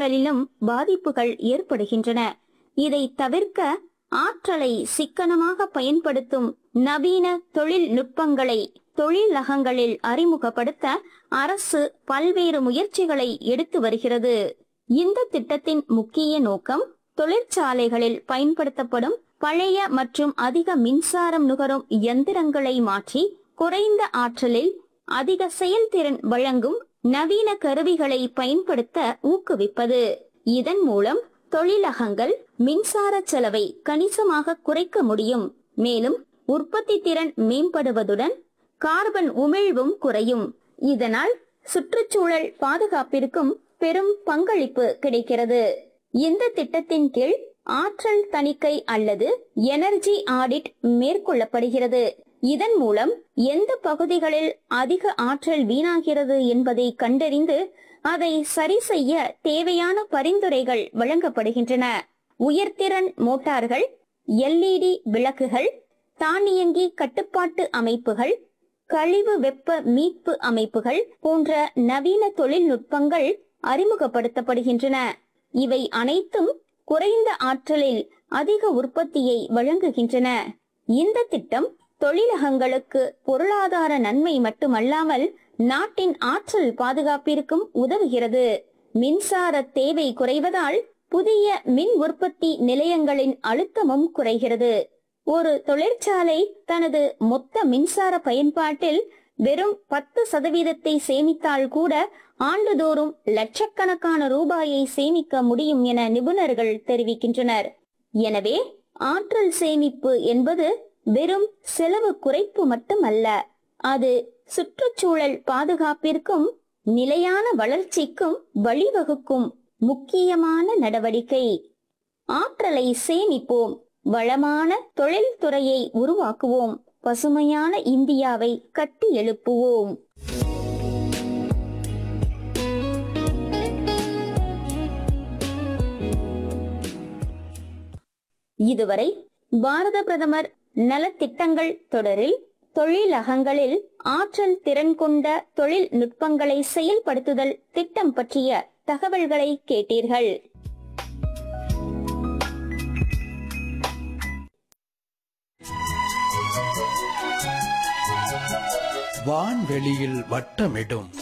சூழலிலும் பாதிப்புகள் ஏற்படுகின்றன இதை தவிர்க்க ஆற்றலை சிக்கனமாக பயன்படுத்தும் நவீன தொழில்நுட்பங்களை தொழிலகங்களில் அறிமுகப்படுத்த அரசு பல்வேறு முயற்சிகளை எடுத்து வருகிறது இந்த திட்டத்தின் முக்கிய நோக்கம் தொழிற்சாலைகளில் பயன்படுத்தப்படும் பழைய மற்றும் அதிக மின்சாரம் நுகரும் இயந்திரங்களை மாற்றி குறைந்த ஆற்றலில் அதிக செயல்திறன் வழங்கும் நவீன கருவிகளை பயன்படுத்த ஊக்குவிப்பது இதன் மூலம் தொழிலகங்கள் மின்சார செலவை கணிசமாக குறைக்க முடியும் மேலும் உற்பத்தி திறன் மேம்படுவதுடன் கார்பன் உமிழ்வும் குறையும் இதனால் சுற்றுச்சூழல் பாதுகாப்பிற்கும் பெரும் பங்களிப்பு கிடைக்கிறது இந்த திட்டத்தின் கீழ் ஆற்றல் தணிக்கை அல்லது எனர்ஜி ஆடிட் மேற்கொள்ளப்படுகிறது இதன் மூலம் எந்த பகுதிகளில் அதிக ஆற்றல் வீணாகிறது என்பதை கண்டறிந்து அதை சரி செய்ய தேவையான பரிந்துரைகள் வழங்கப்படுகின்றன உயர்திறன் மோட்டார்கள் எல்இடி விளக்குகள் தானியங்கி கட்டுப்பாட்டு அமைப்புகள் கழிவு வெப்ப மீட்பு அமைப்புகள் போன்ற நவீன தொழில்நுட்பங்கள் அறிமுகப்படுத்தப்படுகின்றன இவை அனைத்தும் குறைந்த ஆற்றலில் அதிக உற்பத்தியை வழங்குகின்றன இந்த திட்டம் தொழிலகங்களுக்கு பொருளாதார நன்மை மட்டுமல்லாமல் நாட்டின் ஆற்றல் பாதுகாப்பிற்கும் உதவுகிறது மின்சார தேவை குறைவதால் புதிய மின் உற்பத்தி நிலையங்களின் அழுத்தமும் குறைகிறது ஒரு தொழிற்சாலை தனது மொத்த மின்சார பயன்பாட்டில் வெறும் பத்து சதவீதத்தை சேமித்தால் கூட ஆண்டுதோறும் லட்சக்கணக்கான ரூபாயை சேமிக்க முடியும் என நிபுணர்கள் தெரிவிக்கின்றனர் எனவே ஆற்றல் சேமிப்பு என்பது வெறும் செலவு குறைப்பு மட்டுமல்ல அது சுற்றுச்சூழல் பாதுகாப்பிற்கும் நிலையான வளர்ச்சிக்கும் வழிவகுக்கும் முக்கியமான நடவடிக்கை ஆற்றலை சேமிப்போம் வளமான தொழில்துறையை உருவாக்குவோம் பசுமையான இந்தியாவை கட்டி எழுப்புவோம் இதுவரை பாரத பிரதமர் நலத்திட்டங்கள் தொடரில் தொழிலகங்களில் ஆற்றல் திறன் கொண்ட தொழில்நுட்பங்களை செயல்படுத்துதல் திட்டம் பற்றிய தகவல்களை கேட்டீர்கள் வான்வெளியில் வட்டமிடும்